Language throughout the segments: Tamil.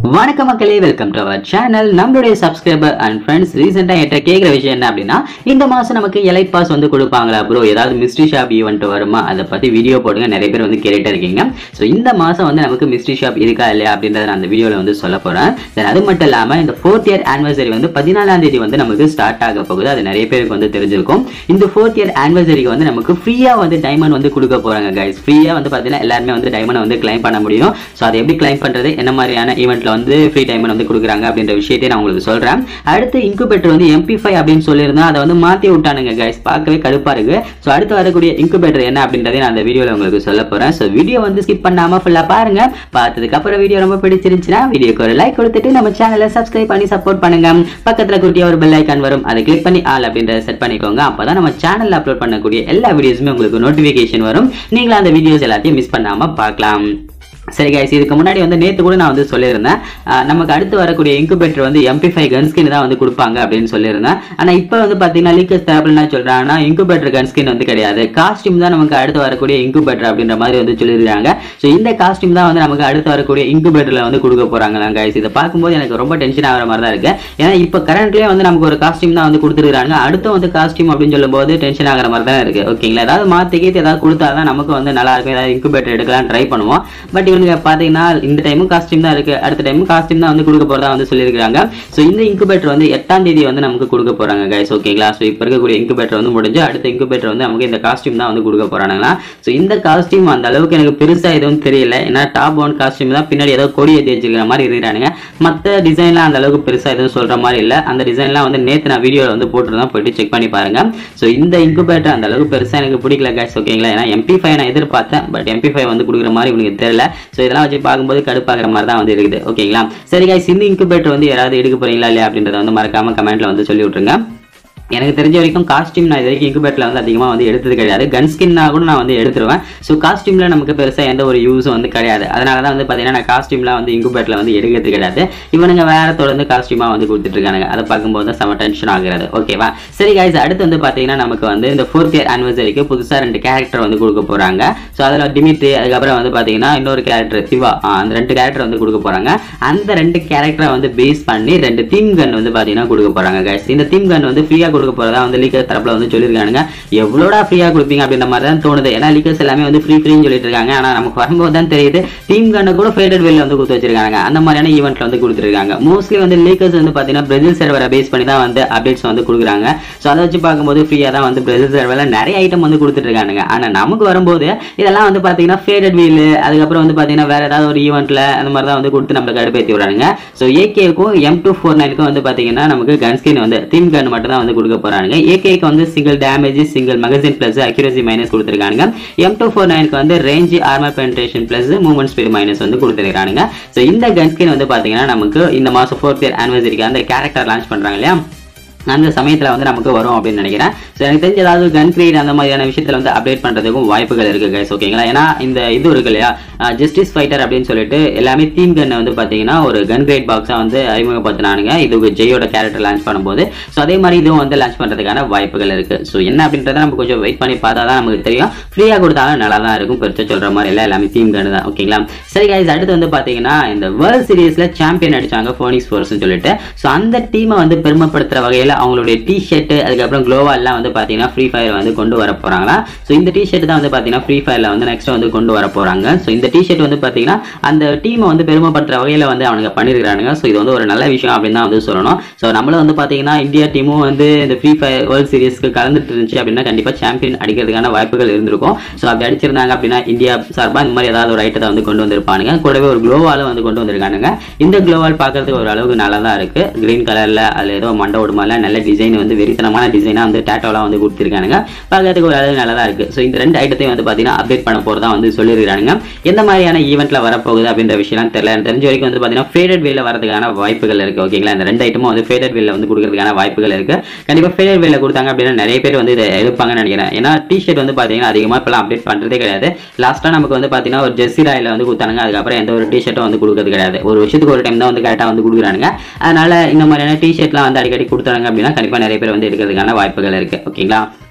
வணக்கம் மக்களே வெல்கம் டு அவர் சேனல் நம்மளுடைய சப்ஸ்கிரைபர் அண்ட் ஃப்ரெண்ட்ஸ் ரீசெண்டாக என்கிட்ட கேட்குற விஷயம் என்ன அப்படின்னா இந்த மாதம் நமக்கு எலைட் பாஸ் வந்து கொடுப்பாங்களா ப்ரோ ஏதாவது மிஸ்ட்ரி ஷாப் ஈவெண்ட் வருமா அதை பற்றி வீடியோ போடுங்க நிறைய பேர் வந்து கேட்டுட்டு இருக்கீங்க ஸோ இந்த மாதம் வந்து நமக்கு மிஸ்ட்ரி ஷாப் இருக்கா இல்லையா அப்படின்றத நான் அந்த வீடியோவில் வந்து சொல்ல போகிறேன் தென் அது மட்டும் இல்லாமல் இந்த ஃபோர்த் இயர் ஆனிவர்சரி வந்து பதினாலாம் தேதி வந்து நமக்கு ஸ்டார்ட் ஆக போகுது அது நிறைய பேருக்கு வந்து தெரிஞ்சிருக்கும் இந்த ஃபோர்த் இயர் ஆனிவர்சரிக்கு வந்து நமக்கு ஃப்ரீயாக வந்து டைமண்ட் வந்து கொடுக்க போகிறாங்க கைஸ் ஃப்ரீயாக வந்து பார்த்தீங்கன்னா எல்லாருமே வந்து டைமண்ட் வந்து கிளைம் பண்ண முடியும் ஸோ அதை எப்படி கிளைம் பண்ணுறது என்ன மாதிரியான ஈவெண்ட்டில் வந்து ஃப்ரீ டைமண்ட் வந்து கொடுக்குறாங்க அப்படின்ற விஷயத்தை நான் உங்களுக்கு சொல்கிறேன் அடுத்து இன்குபேட்டர் வந்து எம்பி ஃபைவ் அப்படின்னு சொல்லியிருந்தேன் அதை வந்து மாற்றி விட்டானுங்க கைஸ் பார்க்கவே கடுப்பாக இருக்கு ஸோ அடுத்து வரக்கூடிய இன்குபேட்டர் என்ன அப்படின்றதை நான் அந்த வீடியோவில் உங்களுக்கு சொல்ல போகிறேன் ஸோ வீடியோ வந்து ஸ்கிப் பண்ணாமல் ஃபுல்லாக பாருங்க பார்த்ததுக்கு அப்புறம் வீடியோ ரொம்ப பிடிச்சிருந்துச்சுன்னா வீடியோக்கு ஒரு லைக் கொடுத்துட்டு நம்ம சேனலை சப்ஸ்கிரைப் பண்ணி சப்போர்ட் பண்ணுங்க பக்கத்தில் குட்டியாக ஒரு பெல் ஐக்கான் வரும் அதை கிளிக் பண்ணி ஆல் அப்படின்றத செட் பண்ணிக்கோங்க அப்போ தான் நம்ம சேனலில் அப்லோட் பண்ணக்கூடிய எல்லா வீடியோஸுமே உங்களுக்கு நோட்டிஃபிகேஷன் வரும் நீங்களும் அந்த வீடியோஸ் எல்லாத்தையும் மிஸ் பண்ணாமல் பார்க்கலாம் சரி கைஸ் இதுக்கு முன்னாடி வந்து நேற்று கூட நான் வந்து சொல்லியிருந்தேன் அஹ் நமக்கு அடுத்து வரக்கூடிய இன்குபேட்டர் வந்து எம்பி ஃபைவ் கன் ஸ்கின் தான் வந்து கொடுப்பாங்க அப்படின்னு சொல்லியிருந்தேன் ஆனால் இப்போ வந்து பார்த்தீங்கன்னா லீக்கர்ஸ் தரப்பில் என்ன சொல்கிறாங்கன்னா இன்குபேட்டர் கன் ஸ்கின் வந்து கிடையாது காஸ்டியூம் தான் நமக்கு அடுத்து வரக்கூடிய இன்குபேட்டர் அப்படின்ற மாதிரி வந்து சொல்லியிருக்காங்க ஸோ இந்த காஸ்டியூம் தான் வந்து நமக்கு அடுத்து வரக்கூடிய இன்குபேட்டரில் வந்து கொடுக்க போகிறாங்களாம் கைஸ் இதை பார்க்கும்போது எனக்கு ரொம்ப டென்ஷன் ஆகிற மாதிரி தான் இருக்கு ஏன்னா இப்போ கரண்ட்லேயே வந்து நமக்கு ஒரு காஸ்டியூம் தான் வந்து கொடுத்துருக்காங்க அடுத்து வந்து காஸ்டியூம் அப்படின்னு சொல்லும்போது டென்ஷன் ஆகிற மாதிரி தான் இருக்கு ஓகேங்களா ஏதாவது மாற்றி கீத்து ஏதாவது கொடுத்தா தான் நமக்கு வந்து நல்லா இருக்கும் ஏதாவது இன்குபேட்டர் எடுக்கலாம் ட்ரை பண்ணுவோம் பட் இவனுங்க பார்த்தீங்கன்னா இந்த டைமும் காஸ்டியூம் தான் இருக்கு அடுத்த டைமும் காஸ்டியூம் தான் வந்து கொடுக்க போறதா வந்து சொல்லியிருக்காங்க ஸோ இந்த இன்குபேட்டர் வந்து எட்டாம் தேதி வந்து நமக்கு கொடுக்க போறாங்க கைஸ் ஓகேங்களா ஸோ இப்போ இருக்கக்கூடிய இன்குபேட்டர் வந்து முடிஞ்சு அடுத்த இன்குபேட்டர் வந்து நமக்கு இந்த காஸ்டியூம் தான் வந்து கொடுக்க போறாங்களா ஸோ இந்த காஸ்டியூம் அந்த அளவுக்கு எனக்கு பெருசா எதுவும் தெரியல ஏன்னா டாப் ஒன் காஸ்டியூம் தான் பின்னாடி ஏதோ கொடி ஏற்றி வச்சிருக்கிற மாதிரி இருக்கிறானுங்க மற்ற டிசைன்லாம் அந்த அளவுக்கு பெருசா எதுவும் சொல்ற மாதிரி இல்லை அந்த டிசைன்லாம் வந்து நேற்று நான் வீடியோவில் வந்து போட்டுருந்தேன் போயிட்டு செக் பண்ணி பாருங்க ஸோ இந்த இன்குபேட்டர் அந்த அளவுக்கு பெருசா எனக்கு பிடிக்கல கைஸ் ஓகேங்களா ஏன்னா எம்பி ஃபைவ் நான் எதிர்பார்த்தேன் பட் எம்பி ஃபைவ் வந்து கொடுக்குற மாதிரி இவனுக்கு தெரியல ஸோ இதெல்லாம் வச்சு பார்க்கும்போது கடுப்பாகிற மாதிரி தான் வந்து இருக்குது ஓகேங்களா சரி கைஸ் இந்த இன்குபேட்டர் வந்து யாராவது எடுக்க போறீங்களா இல்லையா அப்படின்றத வந்து மறக்காம கமெண்ட்ல வந்து சொல்லி விட்டுருங்க எனக்கு தெரிஞ்ச வரைக்கும் காஸ்டியூம் நான் இது வரைக்கும் இன்குபேட்டில் வந்து அதிகமாக வந்து எடுத்தது கிடையாது கன் ஸ்கின்னா கூட நான் வந்து எடுத்துருவேன் ஸோ காஸ்டியூமில் நமக்கு பெருசாக எந்த ஒரு யூஸும் வந்து கிடையாது அதனால தான் வந்து பார்த்தீங்கன்னா நான் காஸ்டியூம்லாம் வந்து இன்குபேட்டில் வந்து எடுக்கிறது கிடையாது இவனுங்க வேற தொடர்ந்து காஸ்டியூமாக வந்து கொடுத்துட்ருக்கானுங்க அதை பார்க்கும்போது தான் செம டென்ஷன் ஆகிறது ஓகேவா சரி கைஸ் அடுத்து வந்து பார்த்தீங்கன்னா நமக்கு வந்து இந்த ஃபோர்த் இயர் ஆனிவர்சரிக்கு புதுசாக ரெண்டு கேரக்டர் வந்து கொடுக்க போகிறாங்க ஸோ அதில் டிமிட்ரி அதுக்கப்புறம் வந்து பார்த்தீங்கன்னா இன்னொரு கேரக்டர் சிவா ஆ, அந்த ரெண்டு கேரக்டர் வந்து கொடுக்க போகிறாங்க அந்த ரெண்டு கேரக்டரை வந்து பேஸ் பண்ணி ரெண்டு தீம் கன் வந்து பார்த்தீங்கன்னா கொடுக்க போகிறாங்க கைஸ் இந்த தீம் கன் வந்து ஃப்ரீயாக கொடுக்க போகிறதா வந்து லீக்கர் தரப்பில் வந்து சொல்லியிருக்கானுங்க எவ்வளோடா ஃப்ரீயாக கொடுப்பீங்க அப்படின்ற மாதிரி தான் தோணுது ஏன்னா லீக்கர்ஸ் எல்லாமே வந்து ஃப்ரீ ஃப்ரீன்னு சொல்லிட்டு இருக்காங்க ஆனால் நமக்கு வரும்போது தான் தெரியுது டீம் கண்ணை கூட ஃபேடட் வெளில வந்து கொடுத்து வச்சிருக்காங்க அந்த மாதிரியான ஈவெண்ட்ல வந்து கொடுத்துருக்காங்க மோஸ்ட்லி வந்து லீக்கர்ஸ் வந்து பார்த்தீங்கன்னா பிரேசில் சர்வரை பேஸ் பண்ணி தான் வந்து அப்டேட்ஸ் வந்து கொடுக்குறாங்க ஸோ அதை வச்சு பார்க்கும்போது ஃப்ரீயாக தான் வந்து பிரேசில் சர்வரில் நிறைய ஐட்டம் வந்து கொடுத்துட்டு இருக்கானுங்க ஆனால் நமக்கு வரும்போது இதெல்லாம் வந்து பார்த்தீங்கன்னா ஃபேடட் வீல் அதுக்கப்புறம் வந்து பார்த்தீங்கன்னா வேற ஏதாவது ஒரு ஈவெண்ட்ல அந்த மாதிரி தான் வந்து கொடுத்து நம்மளுக்கு அடுப்பேற்றி விடுறாங்க ஸோ ஏகேக்கும் எம் டூ ஃபோர் நைனுக்கும் வந்து பார்த்தீங்கன்னா நமக்கு கன் ஸ்கின் வந்து தீம் கன் மட்டும் தான் வந்து கொடுக்க போறாங்க ஏகேக்கு வந்து single damage single magazine plus accuracy minus கொடுத்துருக்காங்க எம் டூ ஃபோர் நைனுக்கு வந்து range armour penetration plus movement speed minus வந்து கொடுத்துருக்காங்க ஸோ இந்த கன் ஸ்கின் வந்து பார்த்தீங்கன்னா நமக்கு இந்த மாதம் ஃபோர்த் இயர் ஆனிவர்சரிக்கு அந்த கேரக்டர் லான்ச் பண்றாங்க இல்லையா அந்த சமயத்தில் வந்து நமக்கு வரும் அப்படின்னு நினைக்கிறேன் ஸோ எனக்கு தெரிஞ்ச ஏதாவது கன் கிரியேட் அந்த மாதிரியான விஷயத்தில் வந்து அப்டேட் பண்ணுறதுக்கும் வாய்ப்புகள் இருக்கு கைஸ் ஓகேங்களா ஏன்னா இந்த இது இருக்கு இல்லையா ஜஸ்டிஸ் ஃபைட்டர் அப்படின்னு சொல்லிட்டு எல்லாமே தீம் கன்னை வந்து பார்த்தீங்கன்னா ஒரு கன் கிரேட் பாக்ஸாக வந்து அறிமுகப்படுத்தினானுங்க இது ஜெயோட கேரக்டர் லான்ச் பண்ணும்போது ஸோ அதே மாதிரி இதுவும் வந்து லான்ச் பண்ணுறதுக்கான வாய்ப்புகள் இருக்கு ஸோ என்ன அப்படின்றத நம்ம கொஞ்சம் வெயிட் பண்ணி பார்த்தா தான் நமக்கு தெரியும் ஃப்ரீயாக கொடுத்தாலும் நல்லா தான் இருக்கும் பெருசாக சொல்கிற மாதிரி இல்லை எல்லாமே தீம் கன் தான் ஓகேங்களா சரி கைஸ் அடுத்து வந்து பார்த்தீங்கன்னா இந்த வேர்ல்ட் சீரிஸில் சாம்பியன் அடிச்சாங்க ஃபோனிக்ஸ் ஃபோர்ஸ்னு சொல்லிட்டு ஸோ அந்த டீமை வந்து பெருமைப்படுத்துகிற வகையில் அவங்களுடைய டி ஷர்ட் அதுக்கப்புறம் க்ளோவால்லாம் வந்து பார்த்தீங்கன்னா ஃப்ரீ ஃபயர் வந்து கொண்டு வர போகிறாங்களா ஸோ இந்த டி ஷர்ட் தான் வந்து பார்த்தீங்கன்னா ஃப்ரீ ஃபயரில் வந்து நெக்ஸ்ட் வந்து கொண்டு வர போகிறாங்க ஸோ இந்த டி ஷர்ட் வந்து பார்த்தீங்கன்னா அந்த டீமை வந்து பெருமைப்படுத்துகிற வகையில் வந்து அவனுங்க பண்ணியிருக்கானுங்க ஸோ இது வந்து ஒரு நல்ல விஷயம் அப்படின்னு தான் வந்து சொல்லணும் ஸோ நம்மளும் வந்து பார்த்தீங்கன்னா இந்தியா டீமும் வந்து இந்த ஃப்ரீ ஃபயர் வேர்ல்ட் சீரிஸ்க்கு கலந்துட்டு இருந்துச்சு அப்படின்னா கண்டிப்பாக சாம்பியன் அடிக்கிறதுக்கான வாய்ப்புகள் இருந்திருக்கும் ஸோ அப்படி அடிச்சிருந்தாங்க அப்படின்னா இந்தியா சார்பாக இந்த மாதிரி ஏதாவது ஒரு ஐட்டத்தை வந்து கொண்டு வந்திருப்பானுங்க கூடவே ஒரு க்ளோவாலும் வந்து கொண்டு வந்திருக்கானுங்க இந்த க்ளோவால் பார்க்கறதுக்கு ஒரு அளவுக்கு நல்லா தான் இருக்கு கிரீன் கலர்ல அதில் ஏதோ மண்டை ஓடுமால நல்ல டிசைன் வந்து வெறித்தனமான டிசைனாக வந்து டேட்டோலாம் வந்து கொடுத்துருக்கானுங்க பார்க்கறதுக்கு ஒரு அளவு நல்லா தான் இருக்கு ஸோ இந்த ரெண்டு ஐட்டத்தையும் வந்து பார்த்தீங்கன்னா அப்டேட் பண்ண போகிறதா வந்து சொல்லியிருக்கானுங்க எந்த மாதிரியான ஈவெண்ட்ல வரப்போகுது அப்படின்ற விஷயம்லாம் தெரியல எனக்கு தெரிஞ்ச வரைக்கும் வந்து பார்த்தீங்கன்னா ஃபேடட் வேல வரதுக்கான வாய்ப்புகள் இருக்கு ஓகேங்களா இந்த ரெண்டு ஐட்டமும் வந்து ஃபேடட் வேல வந்து கொடுக்கறதுக்கான வாய்ப்புகள் இருக்கு கண்டிப்பாக ஃபேடட் வேல கொடுத்தாங்க அப்படின்னா நிறைய பேர் வந்து இதை எடுப்பாங்கன்னு நினைக்கிறேன் ஏன்னா டிஷர்ட் வந்து பார்த்தீங்கன்னா அதிகமாக இப்போலாம் அப்டேட் பண்ணுறதே கிடையாது லாஸ்ட்டாக நமக்கு வந்து பார்த்தீங்கன்னா ஒரு ஜெர்சி ராயில் வந்து கொடுத்தாங்க அதுக்கப்புறம் எந்த ஒரு டிஷர்ட்டும் வந்து கொடுக்கறது கிடையாது ஒரு வருஷத்துக்கு ஒரு டைம் தான் வந்து கரெக்டாக வந்து கொடுக்குறானுங்க அதனால இந்த மாதிரியான டிஷர்ட்லாம் வந்து அடிக்கடி கொடுத்தாங்க அப்படின்னா கண்டிப்பாக நிறைய பேர் வந்து எடுக்கிறதுக்கான வாய்ப்புகள் இருக்கு ஓகேங்களா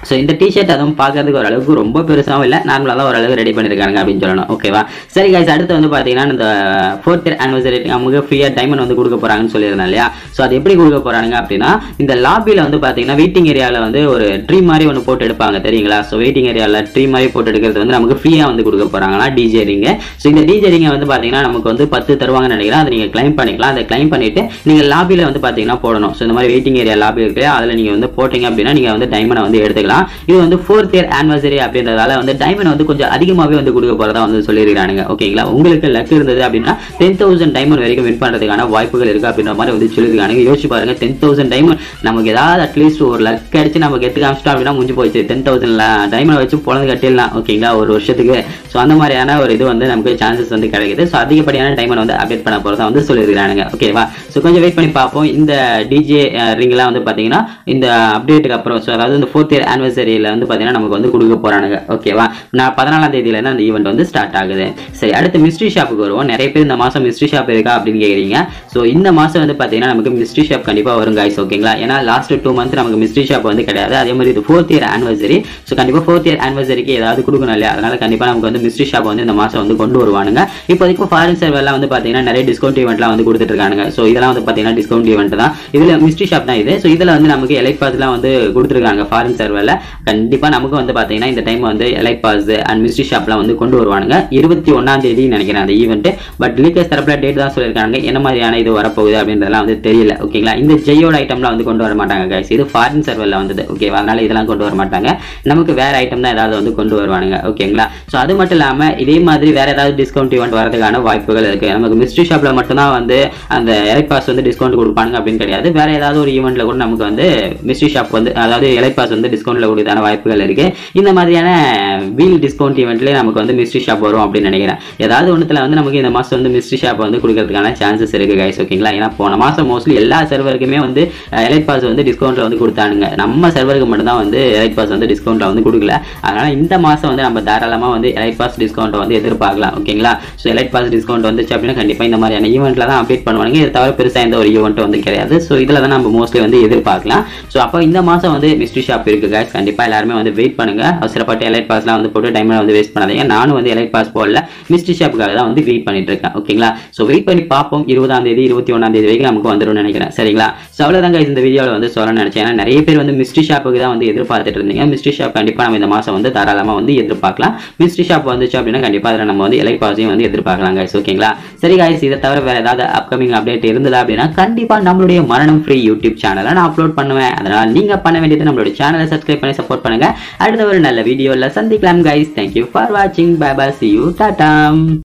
ஸோ இந்த டிஷர்ட் அதுவும் பார்க்கறதுக்கு ஓரளவுக்கு ரொம்ப பெருசாகவும் இல்லை நார்மலாக தான் ஓரளவுக்கு ரெடி பண்ணியிருக்காங்க அப்படின்னு சொல்லணும் ஓகேவா சரி guys அடுத்து வந்து பார்த்தீங்கன்னா இந்த ஃபோர்த் இயர் ஆனிவர்சரி நமக்கு ஃப்ரீயாக டைமண்ட் வந்து கொடுக்க போகிறாங்கன்னு சொல்லியிருந்தேன் இல்லையா ஸோ அது எப்படி கொடுக்க போகிறாங்க அப்படின்னா இந்த லாபியில் வந்து பார்த்தீங்கன்னா வெயிட்டிங் ஏரியாவில் வந்து ஒரு ட்ரீ மாதிரி ஒன்று போட்டு எடுப்பாங்க தெரியுங்களா ஸோ வெயிட்டிங் ஏரியாவில் ட்ரீ மாதிரி போட்டு எடுக்கிறது வந்து நமக்கு ஃப்ரீயாக வந்து கொடுக்க போகிறாங்களா டிஜே ரிங்க ஸோ இந்த டிஜே ரிங்கை வந்து பார்த்தீங்கன்னா நமக்கு வந்து பத்து தருவாங்கன்னு நினைக்கிறேன் அதை நீங்கள் கிளைம் பண்ணிக்கலாம் அதை கிளைம் பண்ணிட்டு நீங்கள் லாபியில் வந்து பார்த்தீங்கன்னா போடணும் ஸோ இந்த மாதிரி வெயிட்டிங் ஏரியா லாபி இருக்கு அதில் நீங்கள் வந்து போட்டீங்க அப்படின்னா நீங்கள் வந்து டைமண்டை வந்து எடுத்துக்கலாம் இது வந்து ஃபோர்த் இயர் ஆனிவர்சரி அப்படின்றதால வந்து டைமண்ட் வந்து கொஞ்சம் அதிகமாகவே வந்து கொடுக்க போகிறதா வந்து சொல்லியிருக்காங்க ஓகேங்களா உங்களுக்கு லக் இருந்தது அப்படின்னா டென் தௌசண்ட் டைமண்ட் வரைக்கும் வின் பண்ணுறதுக்கான வாய்ப்புகள் இருக்குது அப்படின்ற மாதிரி வந்து சொல்லியிருக்காங்க யோசிச்சு பாருங்க டென் தௌசண்ட் டைமண்ட் நமக்கு ஏதாவது அட்லீஸ்ட் ஒரு லக் அடிச்சு நமக்கு எடுத்து காமிச்சிட்டோம் அப்படின்னா முடிஞ்சு போச்சு டென் தௌசண்ட் டைமண்ட் வச்சு பொழந்து கட்டிடலாம் ஓகேங்களா ஒரு வருஷத்துக்கு ஸோ அந்த மாதிரியான ஒரு இது வந்து நமக்கு சான்சஸ் வந்து கிடைக்குது ஸோ அதிகப்படியான டைமண்ட் வந்து அப்டேட் பண்ண போகிறதா வந்து சொல்லியிருக்காங்க ஓகேவா ஸோ கொஞ்சம் வெயிட் பண்ணி பார்ப்போம் இந்த டிஜே ரிங்லாம் வந்து பார்த்தீங்கன்னா இந்த அப்டேட்டுக்கு அப்புறம் ஸோ அதாவது இந்த ஃபோர்த் இயர் ஆனிவர்சரியில் வந்து பார்த்தீங்கன்னா நமக்கு வந்து கொடுக்க போகிறானுங்க ஓகேவா நான் பதினாலாம் தேதியிலேருந்து அந்த ஈவெண்ட் வந்து ஸ்டார்ட் ஆகுது சரி அடுத்து மிஸ்ட்ரி ஷாப்புக்கு வருவோம் நிறைய பேர் இந்த மாதம் மிஸ்ட்ரி ஷாப் இருக்கா அப்படின்னு கேட்குறீங்க ஸோ இந்த மாதம் வந்து பார்த்தீங்கன்னா நமக்கு மிஸ்ட்ரி ஷாப் கண்டிப்பாக வரும் guys ஓகேங்களா ஏன்னா லாஸ்ட் டூ மந்த் நமக்கு மிஸ்ட்ரி ஷாப் வந்து கிடையாது அதே மாதிரி இது ஃபோர்த் இயர் ஆனிவர்சரி ஸோ கண்டிப்பாக ஃபோர்த் இயர் ஆனிவர்சரிக்கு ஏதாவது கொடுக்கணும் இல்லையா அதனால கண்டிப்பாக நமக்கு வந்து மிஸ்ட்ரி ஷாப் வந்து இந்த மாதம் வந்து கொண்டு வருவானுங்க இப்போதைக்கு ஃபாரின் சர்வர்லாம் வந்து பார்த்தீங்கன்னா நிறைய டிஸ்கவுண்ட் ஈவெண்ட்லாம் வந்து கொடுத்துட்டு இருக்காங்க ஸோ இதெல்லாம் வந்து பார்த்தீங்கன்னா டிஸ்கவுண்ட் ஈவெண்ட் தான் இதில் மிஸ்ட்ரி ஷாப் தான் இது ஸோ இதில் வந்து நமக்கு எலைட் பாஸ்லாம் வந்து கொடுத்துருக்காங்க ஃபாரின் சர்வரில் கண்டிப்பாக நமக்கு வந்து பார்த்தீங்கன்னா இந்த டைம் வந்து எலைட் பாஸ் அண்ட் மிஸ்ட்ரி ஷாப்லாம் வந்து கொண்டு வருவானுங்க இருபத்தி ஒன்றாம் தேதி நினைக்கிறேன் அந்த ஈவெண்ட் பட் லீக்கர்ஸ் தரப்பில் டேட் தான் சொல்லியிருக்காங்க என்ன மாதிரியான இது வரப்போகுது அப்படின்றதெல்லாம் வந்து தெரியல ஓகேங்களா இந்த ஜெயோட ஐட்டம்லாம் வந்து கொண்டு வர மாட்டாங்க guys இது ஃபாரின் சர்வரில் வந்தது ஓகேவா அதனால இதெல்லாம் கொண்டு வர மாட்டாங்க நமக்கு வேற ஐட்டம் தான் ஏதாவது வந்து கொண்டு வருவானுங்க ஓகேங்களா ஸோ அது மட்டும் இல்லாமல் இதே மாதிரி வேற ஏதாவது டிஸ்கவுண்ட் ஈவெண்ட் வரதுக்கான வாய்ப்புகள் இருக்கு நமக்கு மிஸ்ட்ரி ஷாப்பில் மட்டும்தான் வந்து அந்த எலைட் பாஸ் வந்து டிஸ்கவுண்ட் கொடுப்பானுங்க அப்படின்னு கிடையாது வேற ஏதாவது ஒரு ஈவெண்ட்ல கூட நமக்கு வந்து மிஸ்ட்ரி ஷாப் வந்து அதாவது எலைட் பாஸ் வந்து டிஸ்கவுண்ட்ல கொடுத்தான வாய்ப்புகள் இருக்கு இந்த மாதிரியான வீல் டிஸ்கவுண்ட் ஈவெண்ட்லேயே நமக்கு வந்து மிஸ்ட்ரி ஷாப் வரும் அப்படின்னு நினைக்கிறேன் ஏதாவது ஒன்றுத்துல வந்து நமக்கு இந்த மாதம் வந்து மிஸ்ட்ரி ஷாப் வந்து கொடுக்கறதுக்கான சான்சஸ் இருக்கு கைஸ் ஓகேங்களா ஏன்னா போன மாதம் மோஸ்ட்லி எல்லா சர்வருக்குமே வந்து எலைட் பாஸ் வந்து டிஸ்கவுண்ட்ல வந்து கொடுத்தானுங்க நம்ம சர்வருக்கு மட்டும்தான் வந்து எலைட் பாஸ் வந்து டிஸ்கவுண்ட்ல வந்து கொடுக்கல அதனால இந்த மாதம் வந்து நம்ம தாராளமாக வந்து எலைட் பாஸ் டிஸ்கவுண்ட் வந்து எதிர்பார்க்கலாம் ஓகேங்களா ஸோ எலைட் பாஸ் டிஸ்கவுண்ட் வந்துச்சு அப்படின்னா கண்டிப்பாக இந்த மாதிரியான ஈவெண்ட்ல தான் அப்டேட் பண்ணுவாங்க இது தவிர பெருசாக எந்த ஒரு ஈவெண்ட் வந்து கிடையாது ஸோ இதில் தான் நம்ம மோஸ்ட்லி வந்து எதிர்பார்க்கலாம் ஸோ அப்போ இந்த மாதம் வந்து மிஸ்ட்ரி ஷாப் இருக்கு guys கண்டிப்பாக எல்லாருமே வந்து வெயிட் பண்ணுங்க அவசரப்பட்டு எலைட் பாஸ்லாம் வந்து போட்டு டைமில் வந்து வேஸ்ட் பண்ணாதீங்க நானும் வந்து எலைட் பாஸ் போடல மிஸ்ட்ரி ஷாப்புக்காக தான் வந்து வெயிட் பண்ணிட்டு இருக்கேன் ஓகேங்களா ஸோ வெயிட் பண்ணி பார்ப்போம் இருபதாம் தேதி இருபத்தி ஒன்றாம் தேதி வரைக்கும் நமக்கு வந்துடும் நினைக்கிறேன் சரிங்களா ஸோ அவ்வளோதாங்க இந்த வீடியோவில் வந்து சொல்ல நினைச்சேன் ஏன்னா நிறைய பேர் வந்து மிஸ்ட்ரி ஷாப்புக்கு தான் வந்து எதிர்பார்த்துட்டு இருந்தீங்க மிஸ்ட்ரி ஷாப் கண்டிப்பாக நம்ம இந்த மாதம் வந்து தாராளமாக வந்து எதிர்பார்க்கலாம் மிஸ்ட்ரி ஷாப் வந்துச்சு அப்படின்னா கண்டிப்பாக அதில் நம்ம வந்து எலைட் பாஸையும் வந்து எதிர்பார்க்கலாம் guys ஓகேங்களா சரி guys இதை தவிர வேற ஏதாவது அப்கமிங் அப்டேட் இருந்ததா அப்படின்னா கண்டிப்பாக நம்மளுடைய மரணம் ஃப்ரீ யூடியூப் சேனலை நான் அப்லோட் பண்ணுவேன் அதனால் நீங்கள் பண்ண வேண்டியது நம்மளுடைய சேனலை சப்ஸ்கிரைப் பண்ணி சப்போர்ட் பண்ணுங்க அடுத்த ஒரு நல்ல வீடியோவில் சந்திக்கலாம் guys thank you ஃபார் வாட்சிங் bye bye see you Tata